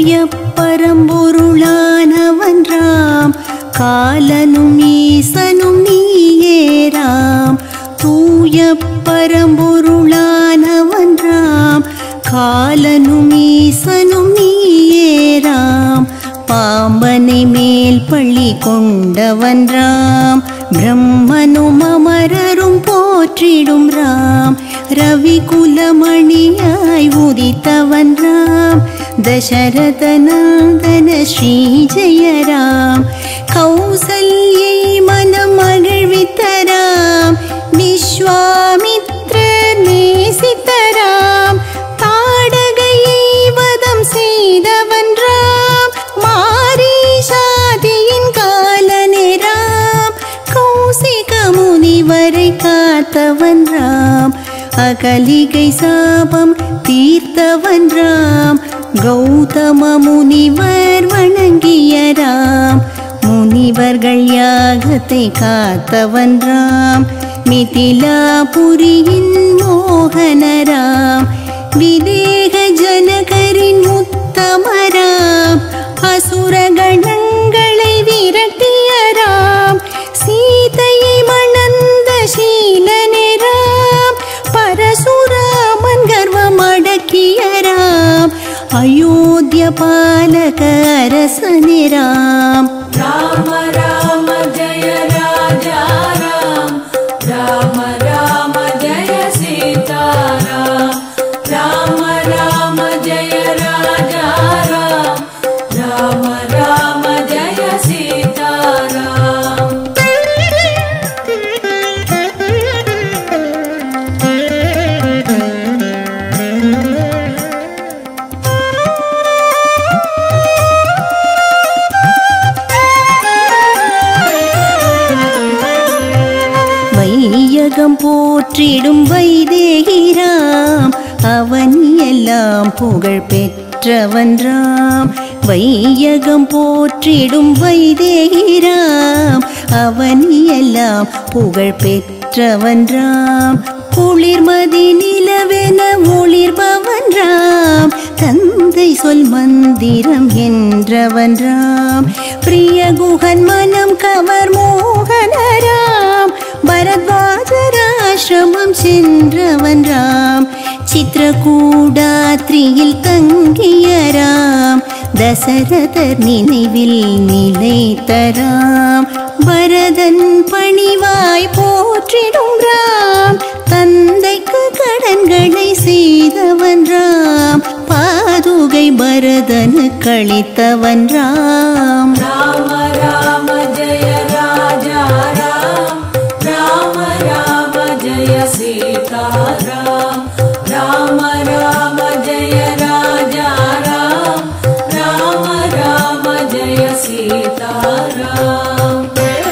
தூய பரம்பொருளானவன் ராம் காலனும் ஈசனும் நீயேராம் தூய பரம்பொருளானவன் ராம் காலனும் ஈசனும் நீயேராம் பாம்பனை மேல் பள்ளி கொண்டவன் ராம் பிரம்மனும் அமரரும் போற்றிடும் ராம் ரவி குலமணியாய் உதித்தவன் ராம் தசரதநந்தன ஸ்ரீ ஜெயராம் கௌசல்யை மனம் மகிழ்வித்தராம் விஸ்வாமித்ரர் நேசித்தராம் தாடகையை வதம் செய்தவன் ராம் மாரீஷாதியின் காலனிராம் கௌசிக முனிவரை காத்தவன் ராம் அகலிகை சாபம் தீர்த்தவன் ராம் கௌதம முனிவர் வணங்கிய ராம் முனிவர்கள் யாகத்தை காத்தவன் ராம் மிதிலாபுரியின் மோகனராம் விதேக ஜனகரின் முத்தமராம் அசுரகணங்களை விரட்டியராம் சீதையை மணந்த சீலனிராம் பரசுராமன் கர்வம் அடக்கியராம் அயோத்திய பாலக அரசனிராம் राम राम जय राजा राम राम राम जय सीताराम राम राम जय राजा राम राम राम जय सीताराम வையகம் போற்றிடும் வைதேகிராம் அவன் எல்லாம் புகழ் பெற்றவன் ராம் வையகம் போற்றிடும் வைதேகிராம் அவன் எல்லாம் புகழ் பெற்றவன் ராம் குளிர்மதி நிலவென ஒளிர்பவன் ராம் தந்தை சொல் மந்திரம் என்றவன் ராம் பிரிய குகன் மனம் கவர் மோகனராம் பரத்வாஜராசிரமம் சென்றவன் ராம் சித்திரகூடாத்ரியில் தங்கிய ராம் தசரதர் நினைவில் நிலைத்தராம் பரதன் பணிவாய் போற்றிடும் ராம் தந்தைக்கு கடன்களை செய்தவன் ராம் பாதுகை பரதனு கழித்தவன் ராம் राम राम जय राजा राम राम राम जय सीताराम राम राम जय राजा राम राम राम जय सीताराम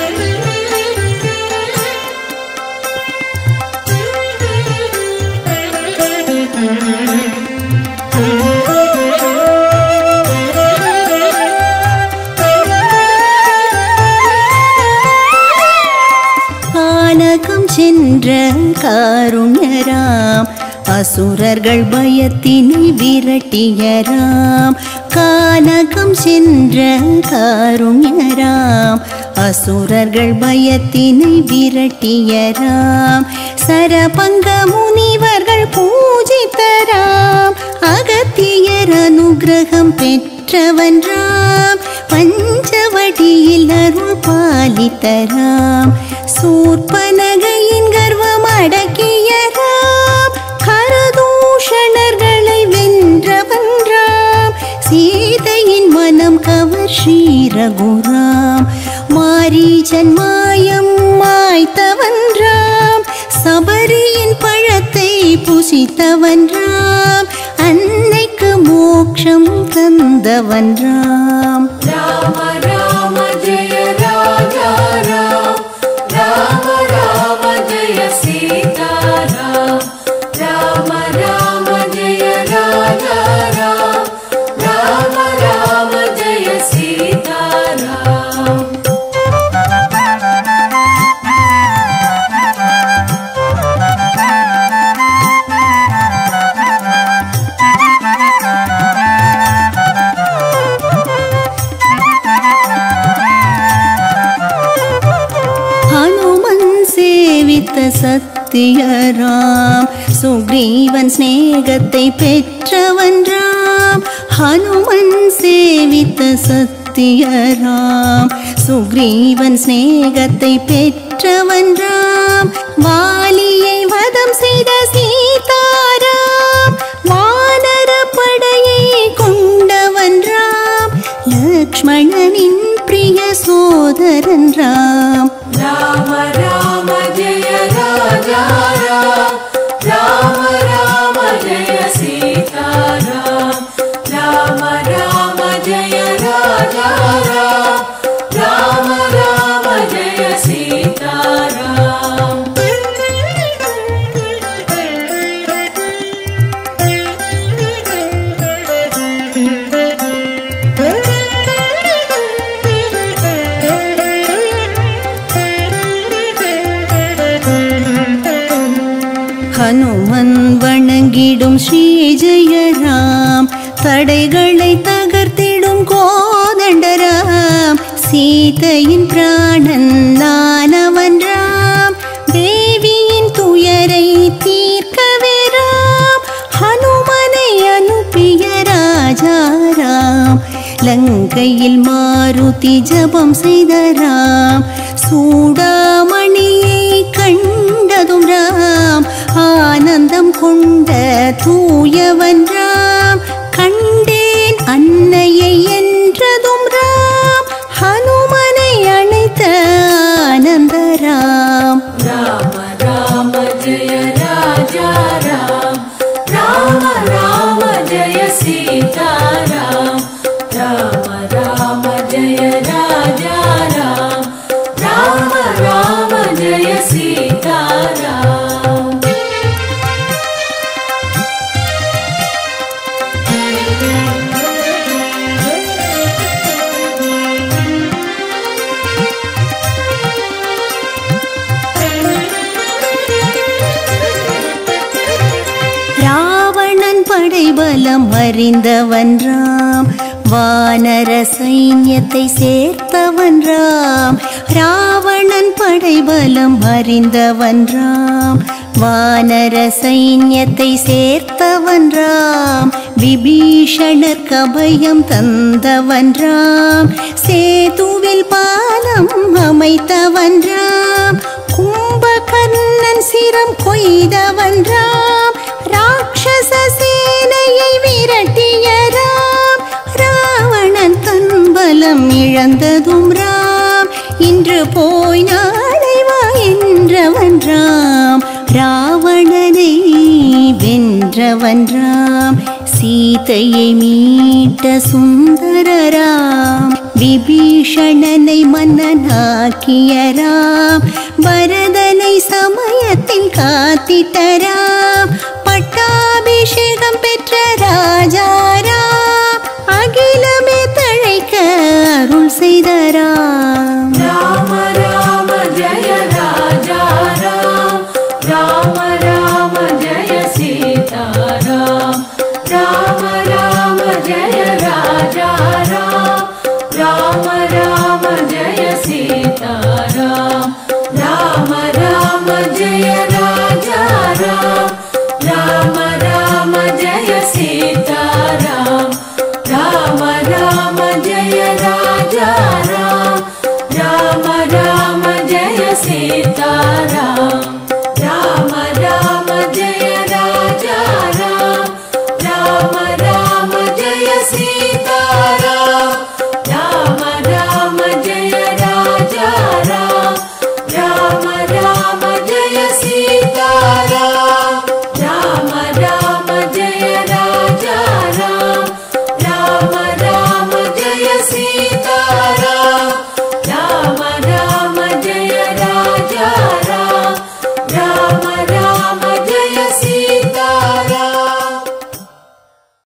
கானகம் சென்ற காருண்யராம் அசுரர்கள் பயத்தினை விரட்டியராம் கானகம் சென்ற காருண்யராம் அசுரர்கள் பயத்தினை விரட்டியராம் சரபங்க முனிவர்கள் பூஜித்தராம் அகத்தியர் அனுகிரகம் பெற்றவன் ராம் பஞ்சவடியில் அருள் பாலித்தராம் சூர்பனகையின் கர்வம் அடக்கிய ராம் கரதூஷணர்களை வென்றவன் ராம் சீதையின் மனம் கவர் ஸ்ரீரகுராம் மாரீச்சன் மாயம் மாய்த்தவன் ராம் சபரியின் பழத்தை புசித்தவன் ராம் அன்னைக்கு மோட்சம் தந்தவன் ராம் राम राम जय राजा राम राम राम जय सीताराम राम राम जय राजा राम राम राम जय सीताराम ஆ சத்தியராம் சுக்ரீவன் சிநேகத்தை பெற்றவன் ராம் ஹனுமன் சேவித்த சத்தியராம் சுக்ரீவன் சிநேகத்தை பெற்றவன் ராம் வாலியை வதம் செய்த சீதாராம் வானர படையை கொண்டவன் ராம் லக்ஷ்மணனின் பிரிய சோதரன் ராம் राम राम जय राजा राम राम राम जय सीता राम राम राम जय राजा राम राम राम जय सीता राम ஹனுமன் வணங்கிடும் ஸ்ரீ ஜெயராம் தடைகளை தகர்த்திடும் கோதண்டராம் சீதையின் பிராணன் நானவன் ராம் தேவியின் துயரை தீர்க்கவே ராம் ஹனுமனை அனுப்பிய ராஜாராம் லங்கையில் மாருதி ஜபம் செய்த ராம் சூடாமணியை கண்டதும் ராம் ஆனந்தம் கொண்ட தூயவன் ராம் கண்டேன் அன்னையை என்றதும் ராம் ஹனுமனை அழைத்த ஆனந்த ராம் राम राम जय राजा राम राम राम जय सीता राम राम राम जय राजा राम राम राम जय सीता राम ராவணன் படைபலம் அறிந்தவன் ராம் வானர சைன்யத்தை சேர்த்தவன் ராம் ராவணன் படைபலம் அறிந்தவன் ராம் வானர சைன்யத்தை சேர்த்தவன் ராம் விபீஷணர் கபயம் தந்தவன் ராம் சேதுவில் பாலம் அமைத்தவன் ராம் கும்பகர்ணன் சிரம் கொய்தவன் ராம் ராட்சச சேனையை விரட்டிய ராம் ராவணன் தன் பலம் இழந்ததும் ராம் இன்று போய் நாளை வா என்றவன் ராம் ராவணனை வென்றவன் ராம் சீதையை மீட்ட சுந்தரராம் விபீஷணனை மன்னனாக்கிய ராம் பரதனை சமயத்தில் காத்திட்ட ராம் பட்டாபிஷேகம் பெற்ற